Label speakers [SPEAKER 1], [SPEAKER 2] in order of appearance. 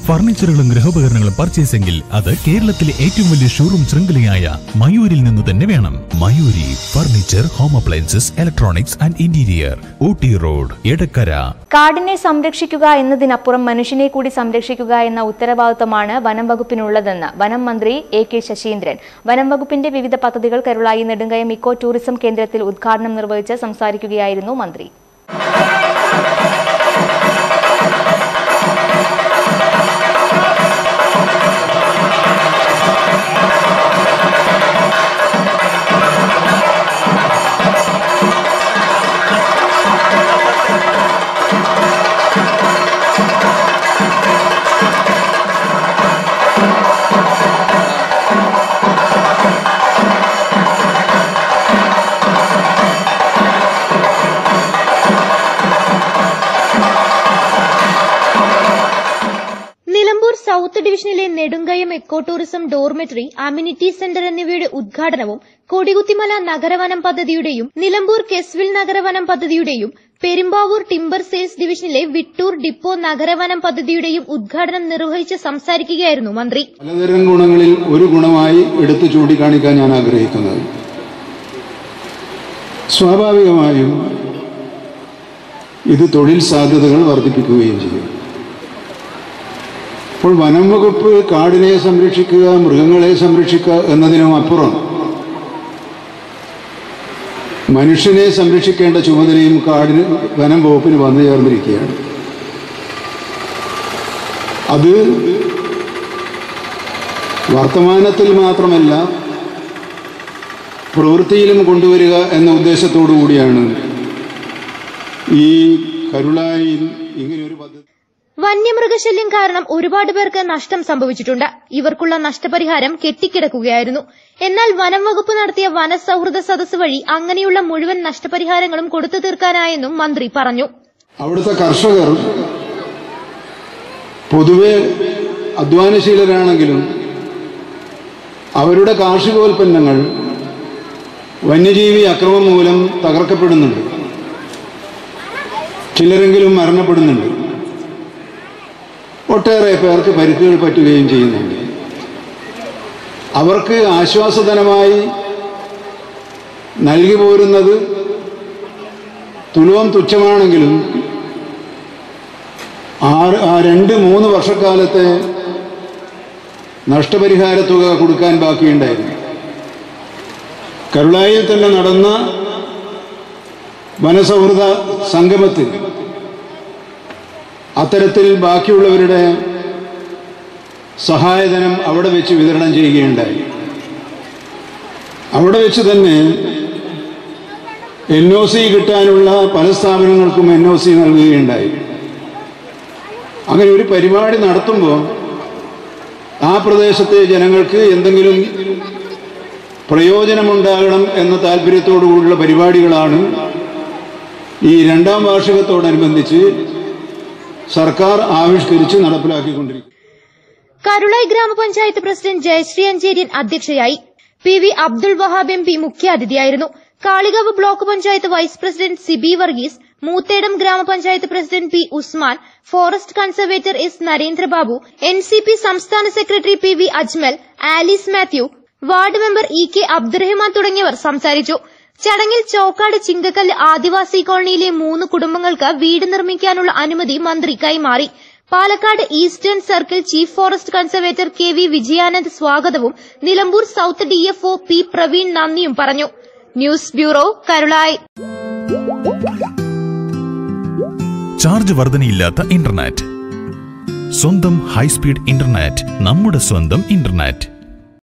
[SPEAKER 1] ഫർണിച്ചറുകളും ഗൃഹോപകരണങ്ങളും പർച്ചേസെങ്കിൽ അത് കേരളത്തിലെ ഏറ്റവും വലിയ ഷോറൂം ശൃംഖലയായ മയൂരിൽ നിന്ന് തന്നെ വേണം Mayuri furniture home appliances electronics and interior Ooty road Edakkara
[SPEAKER 2] കാടിനെ സംരക്ഷിക്കുക എന്നതിനപ്പുറം മനുഷ്യനെ കൂടി സംരക്ഷിക്കുക എന്ന ഉത്തരവാദിത്തമാണ് വനം വകുപ്പിനുള്ളതെന്ന് വനം മന്ത്രി എ കെ ശശീന്ദ്രൻ വനം വകുപ്പിന്റെ വിവിധ പദ്ധതികൾ കരുളായി നെടുങ്കയം ഇക്കോ ടൂറിസം കേന്ദ്രത്തിൽ ഉദ്ഘാടനം നിർവഹിച്ച് സംസാരിക്കുകയായിരുന്നു മന്ത്രി
[SPEAKER 3] നിലമ്പൂർ സൗത്ത് ഡിവിഷനിലെ Nedumkayam eco tourism dormitory amenity centre എന്നിവയുടെ ഉദ്ഘാടനവും കൊടികുത്തിമല നഗരവനം പദ്ധതിയുടെയും നിലമ്പൂർ കെസ്വിൽ നഗരവനം പദ്ധതിയുടെയും പെരുമ്പാവൂർ ടിംബർ സെയിൽസ് ഡിവിഷനിലെ വിട്ടൂർ ഡിപ്പോ നഗരവനം പദ്ധതിയുടെയും ഉദ്ഘാടനം നിർവഹിച്ച് സംസാരിക്കുകയായിരുന്നു മന്ത്രി
[SPEAKER 4] പലതരം ഗുണങ്ങളിൽ ഒരു ഗുണമായി എടുത്തു ചൂണ്ടിക്കാണിക്കാൻ ഞാൻ ആഗ്രഹിക്കുന്നത് സ്വാഭാവികമായും ഇത് തൊഴിൽ സാധ്യതകൾ വർദ്ധിപ്പിക്കുകയും ചെയ്യും അപ്പോൾ വനം വകുപ്പ് കാടിനെ സംരക്ഷിക്കുക മൃഗങ്ങളെ സംരക്ഷിക്കുക എന്നതിനും അപ്പുറം മനുഷ്യനെ സംരക്ഷിക്കേണ്ട ചുമതലയും കാടിന് വനം വകുപ്പിന് വന്നു ചേർന്നിരിക്കുകയാണ് അത് വർത്തമാനത്തിൽ മാത്രമല്ല പ്രവൃത്തിയിലും കൊണ്ടുവരിക എന്ന ഉദ്ദേശത്തോടു കൂടിയാണ് ഈ കരുളായിൽ ഇങ്ങനെയൊരു പദ്ധതി
[SPEAKER 3] വന്യമൃഗശല്യം കാരണം ഒരുപാട് പേർക്ക് നഷ്ടം സംഭവിച്ചിട്ടുണ്ട് ഇവർക്കുള്ള നഷ്ടപരിഹാരം കെട്ടിക്കിടക്കുകയായിരുന്നു എന്നാൽ വനം വകുപ്പ് നടത്തിയ വനസൗഹൃദ സദസ് വഴി അങ്ങനെയുള്ള മുഴുവൻ നഷ്ടപരിഹാരങ്ങളും കൊടുത്തു തീർക്കാനായെന്നും മന്ത്രി പറഞ്ഞു
[SPEAKER 4] അവിടുത്തെ കർഷകർ പൊതുവെ അധ്വാനശീലരാണെങ്കിലും അവരുടെ കാർഷികോൽപ്പന്നങ്ങൾ വന്യജീവി അക്രമം മൂലം തകർക്കപ്പെടുന്നുണ്ട് ചിലരെങ്കിലും മരണപ്പെടുന്നുണ്ട് ഒട്ടേറെ പേർക്ക് പരിക്കുകൾ പറ്റുകയും ചെയ്യുന്നുണ്ട് അവർക്ക് ആശ്വാസധനമായി നൽകി പോരുന്നത് തുലവും തുച്ഛമാണെങ്കിലും ആറ് ആ രണ്ട് മൂന്ന് വർഷക്കാലത്തെ നഷ്ടപരിഹാര തുക കൊടുക്കാൻ ബാക്കിയുണ്ടായിരുന്നു കരുളായിൽ തന്നെ നടന്ന വനസൗഹൃദ സംഗമത്തിൽ അത്തരത്തിൽ ബാക്കിയുള്ളവരുടെ സഹായധനം അവിടെ വെച്ച് വിതരണം ചെയ്യുകയുണ്ടായി അവിടെ വെച്ച് തന്നെ എൻ ഒ സി കിട്ടാനുള്ള പല സ്ഥാപനങ്ങൾക്കും എൻ ഒ സി നൽകുകയുണ്ടായി അങ്ങനെ ഒരു പരിപാടി നടത്തുമ്പോൾ ആ പ്രദേശത്തെ ജനങ്ങൾക്ക് എന്തെങ്കിലും പ്രയോജനമുണ്ടാകണം എന്ന താല്പര്യത്തോടു കൂടിയുള്ള പരിപാടികളാണ് ഈ രണ്ടാം വാർഷികത്തോടനുബന്ധിച്ച് സർക്കാർ ആവിഷ്കരിച്ച് നടപ്പിലാക്കിക്കൊണ്ടിരിക്കുന്നത്
[SPEAKER 3] കരുളായി ഗ്രാമപഞ്ചായത്ത് പ്രസിഡന്റ് ജയശ്രീ അഞ്ചേര്യൻ അധ്യക്ഷയായി P V Abdul Wahab M P മുഖ്യാതിഥിയായിരുന്നു Kalikavu block panchayat vice president Sibi Varghese Moothedam grama panchayat president P Usman forest conservator S Narendrababu N C P സംസ്ഥാന secretary P V Ajmal Alice Mathew ward member E K Abdurahman തുടങ്ങിയവർ സംസാരിച്ചു ചടങ്ങിൽ ചോക്കാട് ചിങ്കക്കല്ല് ആദിവാസി കോളനിയിലെ മൂന്ന് കുടുംബങ്ങൾക്ക് വീട് നിർമ്മിക്കാനുള്ള അനുമതി മന്ത്രി കൈമാറി Palakkad eastern circle chief forest conservator K V Vijayanand സ്വാഗതവും Nilambur south DFO P Praveen നന്ദിയും പറഞ്ഞു ന്യൂസ് ബ്യൂറോ കരുളായി
[SPEAKER 1] ചാർജ് വർധനയില്ലാത്ത ഇന്റർനെറ്റ് സ്വന്തം ഹൈസ്പീഡ് ഇന്റർനെറ്റ് നമ്മുടെ സ്വന്തം ഇന്റർനെറ്റ്